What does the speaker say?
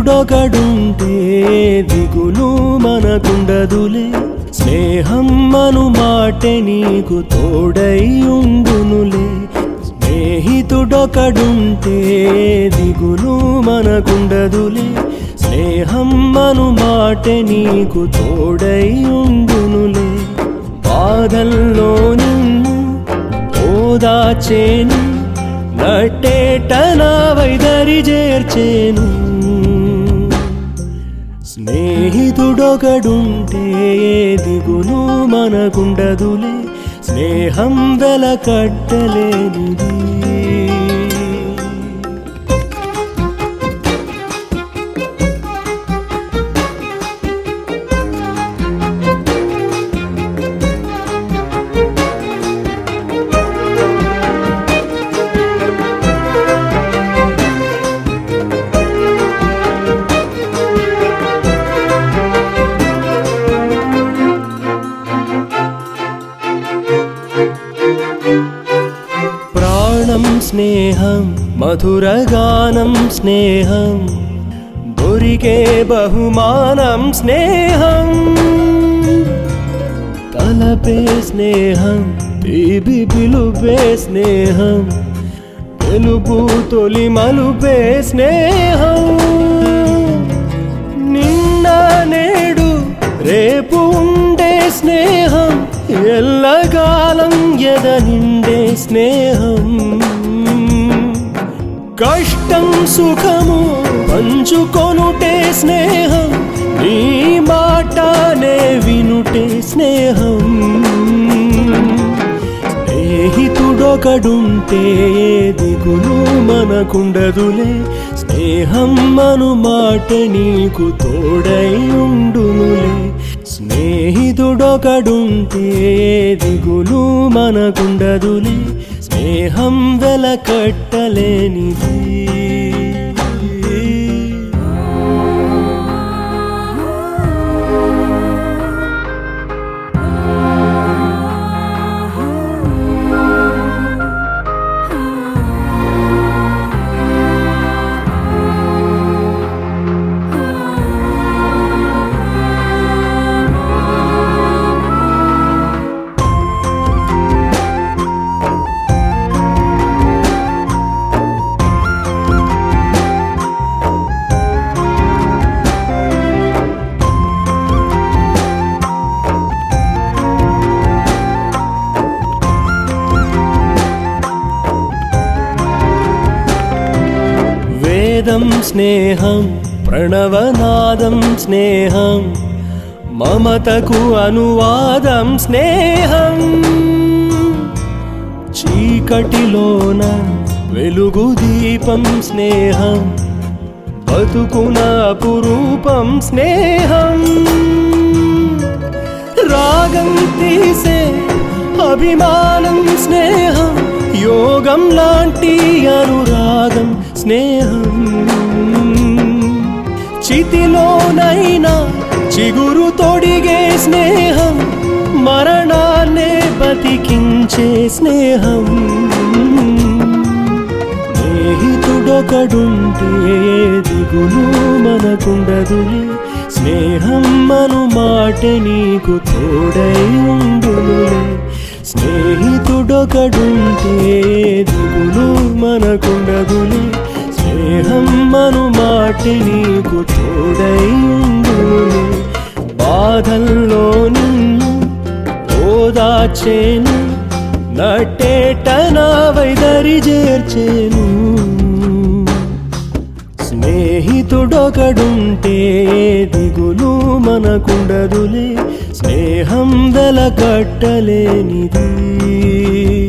స్నేహితుడొకడుంటే దిగులు మనకుండదులే స్నేహం మను మాటే నీకు తోడై ఉండునులే స్నేహితుడొకడుంటే దిగులు మనకుండదులే స్నేహం మను మాటే నీకు తోడై ఉండునులే బాధల్లో నిన్ను ఓదాచేను నట్టేట నా వైదరి చేర్చేను స్నేహితుడొకడుంటే దిగులు మనకుండదులే స్నేహం వెల కట్టలేనిది ప్రాణం స్నేహం మధురగానం స్నేహం దొరికే బహుమానం స్నేహం తలపే స్నేహం తీబి పిలుపే స్నేహం తెలుపు తొలి మలుపే స్నేహం నిన్న నేడు రేపు ఉండే స్నేహం ఎల్లకాలం ఎద నిండే స్నేహం కష్టం సుఖము పంచుకొనుటే స్నేహం నీ మాటనే వినుటే స్నేహం స్నేహితుడొకడుంటే దిగులు మనకుండదులే స్నేహం మను మాట నీకు తోడై ఉండునులే స్నేహితుడొకడుంటే దిగులు మనకుండదులే స్నేహం వెల కట్టలేనిది వేదం స్నేహం ప్రణవనాదం స్నేహం మమతకు అనువాదం స్నేహం చీకటిలోన వెలుగు దీపం స్నేహం బతుకున అపురూపం స్నేహం రాగం తీసే అభిమానం స్నేహం యోగం లాంటి అనురాగం స్నేహం చితిలోనైనా చిగురు తొడిగే స్నేహం మరణాన్నే బతికించే స్నేహం స్నేహితుడొకడుంటే దిగులు మనకుండదులే స్నేహం మను మాటే నీకు తోడై ఉండునులే స్నేహితుడొకడుంటే దిగులు మనకుండదులే స్నేహం మను మాటే నీకు తోడై ఉండునులే బాధల్లో నిన్ను ఓదాచేను నట్టేట నా వైదరి చేర్చేను స్నేహితుడొకడుంటే దిగులు మనకుండదులే స్నేహం వెల కట్టలేనిది